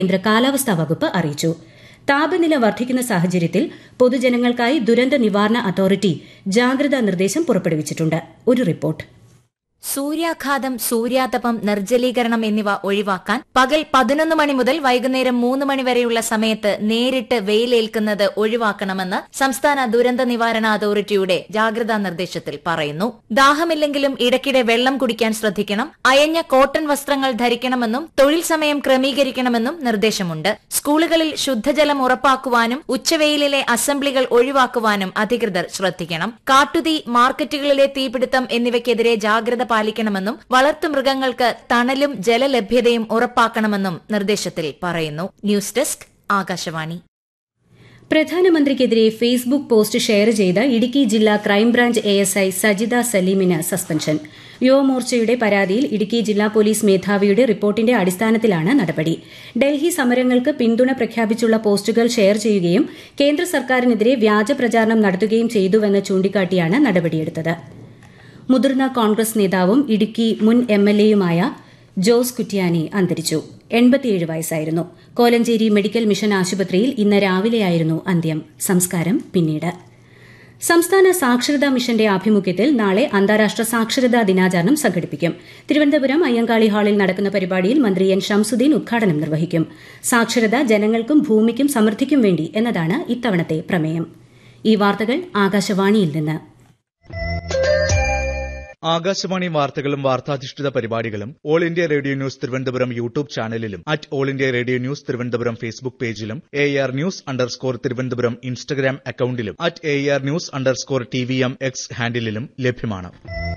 കേന്ദ്ര കാലാവസ്ഥാ വകുപ്പ് അറിയിച്ചു താപനില വർദ്ധിക്കുന്ന സാഹചര്യത്തിൽ പൊതുജനങ്ങൾക്കായി ദുരന്ത നിവാരണ അതോറിറ്റി ജാഗ്രതാ നിർദ്ദേശം പുറപ്പെടുവിച്ചിട്ടുണ്ട് ഒരു റിപ്പോർട്ട് സൂര്യാഘാതം സൂര്യാതപം നിർജ്ജലീകരണം എന്നിവ ഒഴിവാക്കാൻ പകൽ പതിനൊന്ന് മണി മുതൽ വൈകുന്നേരം മൂന്ന് മണി വരെയുള്ള സമയത്ത് നേരിട്ട് വെയിലേൽക്കുന്നത് ഒഴിവാക്കണമെന്ന് സംസ്ഥാന ദുരന്ത നിവാരണ അതോറിറ്റിയുടെ ജാഗ്രതാ നിർദ്ദേശത്തിൽ പറയുന്നു ദാഹമില്ലെങ്കിലും ഇടയ്ക്കിടെ വെള്ളം കുടിക്കാൻ ശ്രദ്ധിക്കണം അയഞ്ഞ കോട്ടൺ വസ്ത്രങ്ങൾ ധരിക്കണമെന്നും തൊഴിൽ സമയം ക്രമീകരിക്കണമെന്നും നിർദ്ദേശമുണ്ട് സ്കൂളുകളിൽ ശുദ്ധജലം ഉറപ്പാക്കുവാനും ഉച്ചവെയിലിലെ അസംബ്ലികൾ ഒഴിവാക്കുവാനും അധികൃതർ ശ്രദ്ധിക്കണം കാട്ടുതീ മാർക്കറ്റുകളിലെ തീപിടുത്തം എന്നിവയ്ക്കെതിരെ ജാഗ്രത പാലിക്കണമെന്നും വളർത്തുമൃഗങ്ങൾക്ക് തണലും ജലലഭ്യതയും ഉറപ്പാക്കണമെന്നും നിർദ്ദേശത്തിൽ പറയുന്നു ന്യൂസ് ഡെസ്ക് ആകാശവാണി പ്രധാനമന്ത്രിക്കെതിരെ ഫേസ്ബുക്ക് പോസ്റ്റ് ഷെയർ ചെയ്ത ഇടുക്കി ജില്ലാ ക്രൈംബ്രാഞ്ച് എഎസ്ഐ സജിത സലീമിന് സസ്പെൻഷൻ യുവമോർച്ചയുടെ പരാതിയിൽ ഇടുക്കി ജില്ലാ പോലീസ് മേധാവിയുടെ റിപ്പോർട്ടിന്റെ അടിസ്ഥാനത്തിലാണ് നടപടി ഡൽഹി സമരങ്ങൾക്ക് പിന്തുണ പ്രഖ്യാപിച്ചുള്ള പോസ്റ്റുകൾ ഷെയർ ചെയ്യുകയും കേന്ദ്ര സർക്കാരിനെതിരെ വ്യാജ പ്രചാരണം നടത്തുകയും ചെയ്തുവെന്ന് ചൂണ്ടിക്കാട്ടിയാണ് നടപടിയെടുത്തത് മുതിർന്ന കോൺഗ്രസ് നേതാവും ഇടുക്കി മുൻ എംഎൽഎയുമായ ജോസ് കുറ്റ്യാനി അന്തരിച്ചു എൺപത്തിയേഴ് വയസ്സായിരുന്നു കോലഞ്ചേരി മെഡിക്കൽ മിഷൻ ആശുപത്രിയിൽ ഇന്ന് രാവിലെയായിരുന്നു അന്ത്യം സംസ്കാരം പിന്നീട് സംസ്ഥാന സാക്ഷരതാ മിഷന്റെ ആഭിമുഖ്യത്തിൽ നാളെ അന്താരാഷ്ട്ര സാക്ഷരതാ ദിനാചരണം സംഘടിപ്പിക്കും തിരുവനന്തപുരം അയ്യങ്കാളി ഹാളിൽ നടക്കുന്ന പരിപാടിയിൽ മന്ത്രി എൻ ഷംസുദ്ദീൻ ഉദ്ഘാടനം നിർവഹിക്കും സാക്ഷരത ജനങ്ങൾക്കും ഭൂമിക്കും സമൃദ്ധിക്കും വേണ്ടി എന്നതാണ് ഇത്തവണത്തെ പ്രമേയം ഈ വാർത്തകൾ ആകാശവാണിയിൽ നിന്ന് ആകാശവാണി വാർത്തകളും വാർത്താധിഷ്ഠിത പരിപാടികളും all India radio news Thiruvananthapuram YouTube ചാനലിലും at all India radio news Thiruvananthapuram Facebook പേജിലും A R news underscore Thiruvananthapuram Instagram അക്കൌണ്ടിലും at A R news underscore T V M X ഹാൻഡിലും ലഭ്യമാണ്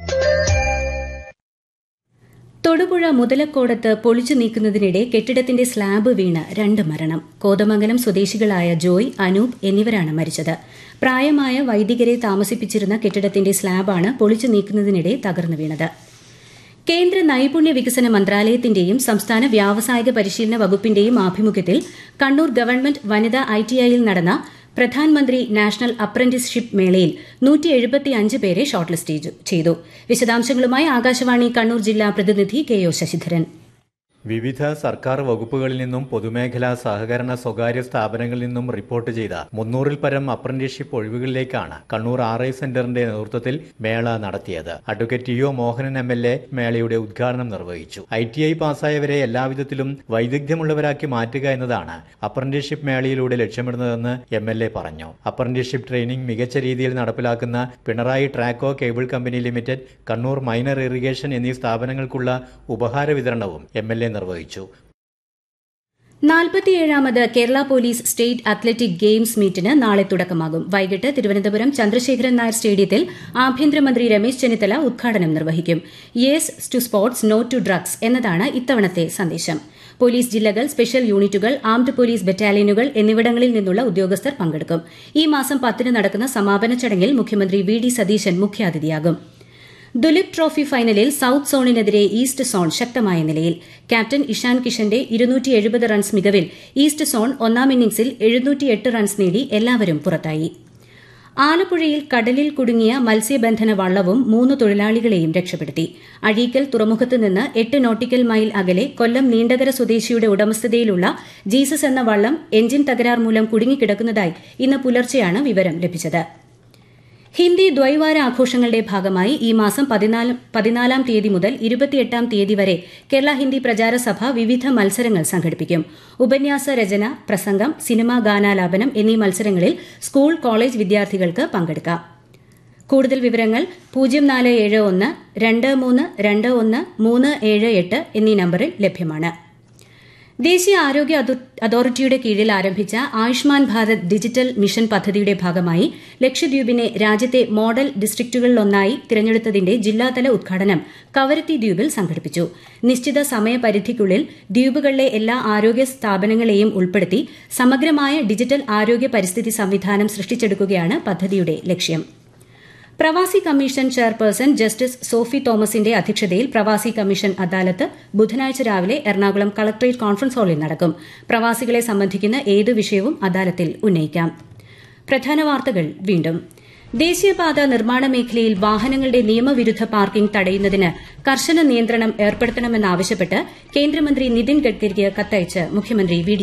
തൊടുപുഴ മുതലക്കോടത്ത് പൊളിച്ചു നീക്കുന്നതിനിടെ കെട്ടിടത്തിന്റെ സ്ലാബ് വീണ് രണ്ട് മരണം കോതമംഗലം സ്വദേശികളായ ജോയ് അനൂപ് എന്നിവരാണ് മരിച്ചത് പ്രായമായ വൈദികരെ താമസിപ്പിച്ചിരുന്ന കെട്ടിടത്തിന്റെ സ്ലാബാണ് പൊളിച്ചു നീക്കുന്നതിനിടെ തകർന്നു വീണത് കേന്ദ്ര നൈപുണ്യ വികസന മന്ത്രാലയത്തിന്റെയും സംസ്ഥാന വ്യാവസായിക പരിശീലന വകുപ്പിന്റെയും ആഭിമുഖ്യത്തിൽ കണ്ണൂർ ഗവൺമെന്റ് വനിതാ ഐടിഐയിൽ നടന്ന പ്രധാൻമന്ത്രി നാഷണൽ അപ്രന്റീസ്ഷിപ്പ് മേളയിൽ നൂറ്റി എഴുപത്തിയഞ്ച് പേരെ ഷോർട്ട് ലിസ്റ്റ് ചെയ്തു വിശദാംശങ്ങളുമായി ആകാശവാണി കണ്ണൂർ ജില്ലാ പ്രതിനിധി കെ ഒ ശശിധരൻ വിവിധ സർക്കാർ വകുപ്പുകളിൽ നിന്നും പൊതുമേഖലാ സഹകരണ സ്വകാര്യ സ്ഥാപനങ്ങളിൽ നിന്നും റിപ്പോർട്ട് ചെയ്ത മുന്നൂറിൽ പരം അപ്രന്റീസ്ഷിപ്പ് ഒഴിവുകളിലേക്കാണ് കണ്ണൂർ ആർ ഐ സെന്ററിന്റെ നേതൃത്വത്തിൽ മേള നടത്തിയത് advocate T O Mohanan M L A മേളയുടെ ഉദ്ഘാടനം നിർവഹിച്ചു ഐ ടി ഐ പാസ്സായവരെ എല്ലാവിധത്തിലും വൈദഗ്ധ്യമുള്ളവരാക്കി മാറ്റുക എന്നതാണ് അപ്രന്റീസ്ഷിപ്പ് മേളയിലൂടെ ലക്ഷ്യമിടുന്നതെന്ന് എം എൽ എ പറഞ്ഞു അപ്രന്റീസ്ഷിപ്പ് ട്രെയിനിംഗ് മികച്ച രീതിയിൽ നടപ്പിലാക്കുന്ന Pinarayi Traco cable company limited Kannur minor irrigation എന്നീ സ്ഥാപനങ്ങൾക്കുള്ള ഉപഹാര വിതരണവും എം എൽ എ നിർവഹിച്ചു നാൽപ്പത്തിയേഴാമത് Kerala police state athletic games മീറ്റിന് നാളെ തുടക്കമാകും വൈകിട്ട് തിരുവനന്തപുരം ചന്ദ്രശേഖരൻ നായർ സ്റ്റേഡിയത്തിൽ ആഭ്യന്തരമന്ത്രി രമേശ് ചെന്നിത്തല ഉദ്ഘാടനം നിർവഹിക്കും yes to sports no to drugs എന്നതാണ് ഇത്തവണത്തെ സന്ദേശം പോലീസ് ജില്ലകൾ സ്പെഷ്യൽ യൂണിറ്റുകൾ ആംഡ് പോലീസ് ബറ്റാലിയനുകൾ എന്നിവിടങ്ങളിൽ നിന്നുള്ള ഉദ്യോഗസ്ഥർ പങ്കെടുക്കും ഈ മാസം പത്തിന് നടക്കുന്ന സമാപന ചടങ്ങിൽ മുഖ്യമന്ത്രി വി ഡി സതീശൻ മുഖ്യാതിഥിയാകും ദുലിപ് ട്രോഫി ഫൈനലിൽ സൌത്ത് സോണിനെതിരെ ഈസ്റ്റ് സോൺ ശക്തമായ നിലയിൽ ക്യാപ്റ്റൻ ഇഷാൻ കിഷന്റെ ഇരുന്നൂറ്റി എഴുപത് റൺസ് മികവിൽ ഈസ്റ്റ് സോൺ ഒന്നാം ഇന്നിംഗ്സിൽ എഴുന്നൂറ്റിയെട്ട് റൺസ് നേടി എല്ലാവരും പുറത്തായി ആലപ്പുഴയിൽ കടലിൽ കുടുങ്ങിയ മത്സ്യബന്ധന വള്ളവും മൂന്ന് തൊഴിലാളികളെയും രക്ഷപ്പെടുത്തി അഴീക്കൽ തുറമുഖത്ത് നിന്ന് എട്ട് നോട്ടിക്കൽ മൈൽ അകലെ കൊല്ലം നീണ്ടകര സ്വദേശിയുടെ ഉടമസ്ഥതയിലുള്ള ജീസസ് എന്ന വള്ളം എഞ്ചിൻ തകരാർ മൂലം കുടുങ്ങിക്കിടക്കുന്നതായി ഇന്ന് പുലർച്ചെയാണ് വിവരം ലഭിച്ചത് ഹിന്ദി ദ്വൈവാര ആഘോഷങ്ങളുടെ ഭാഗമായി ഈ മാസം പതിനാലാം തീയതി മുതൽ ഇരുപത്തിയെട്ടാം തീയതി വരെ കേരള ഹിന്ദി പ്രചാര സഭ വിവിധ മത്സരങ്ങൾ സംഘടിപ്പിക്കും ഉപന്യാസ രചന പ്രസംഗം സിനിമാ ഗാനാലാപനം എന്നീ മത്സരങ്ങളിൽ സ്കൂൾ കോളേജ് വിദ്യാർത്ഥികൾക്ക് പങ്കെടുക്കാം കൂടുതൽ വിവരങ്ങൾ പൂജ്യം നാല് ഏഴ് ഒന്ന് രണ്ട് മൂന്ന് രണ്ട് ഒന്ന് മൂന്ന് ഏഴ് എട്ട് എന്നീ നമ്പറിൽ ലഭ്യമാണ് ദേശീയ ആരോഗ്യ അതോറിറ്റിയുടെ കീഴിൽ ആരംഭിച്ച ആയുഷ്മാൻ ഭാരത് ഡിജിറ്റൽ മിഷൻ പദ്ധതിയുടെ ഭാഗമായി ലക്ഷദ്വീപിനെ രാജ്യത്തെ മോഡൽ ഡിസ്ട്രിക്റ്റുകളിലൊന്നായി തിരഞ്ഞെടുത്തതിന്റെ ജില്ലാതല ഉദ്ഘാടനം കവരത്തി ദ്വീപിൽ സംഘടിപ്പിച്ചു നിശ്ചിത സമയപരിധിക്കുള്ളിൽ ദ്വീപുകളിലെ എല്ലാ ആരോഗ്യ സ്ഥാപനങ്ങളെയും ഉൾപ്പെടുത്തി സമഗ്രമായ ഡിജിറ്റൽ ആരോഗ്യ പരിസ്ഥിതി സംവിധാനം സൃഷ്ടിച്ചെടുക്കുകയാണ് പദ്ധതിയുടെ ലക്ഷ്യം പ്രവാസി കമ്മീഷൻ ചെയർപേഴ്സൺ ജസ്റ്റിസ് സോഫി തോമസിന്റെ അധ്യക്ഷതയിൽ പ്രവാസി കമ്മീഷൻ അദാലത്ത് ബുധനാഴ്ച രാവിലെ എറണാകുളം കളക്ടറേറ്റ് കോൺഫറൻസ് ഹാളിൽ നടക്കും പ്രവാസികളെ സംബന്ധിക്കുന്ന ഏതു വിഷയവും അദാലത്തിൽ ഉന്നയിക്കാം പ്രധാന വാർത്തകൾ വീണ്ടും ദേശീയപാത നിർമ്മാണ മേഖലയിൽ വാഹനങ്ങളുടെ നിയമവിരുദ്ധ പാർക്കിംഗ് തടയുന്നതിന് കർശന നിയന്ത്രണം ഏർപ്പെടുത്തണമെന്നാവശ്യപ്പെട്ട് കേന്ദ്രമന്ത്രി നിതിൻ ഗഡ്കരിക്ക് കത്തയച്ച് മുഖ്യമന്ത്രി വി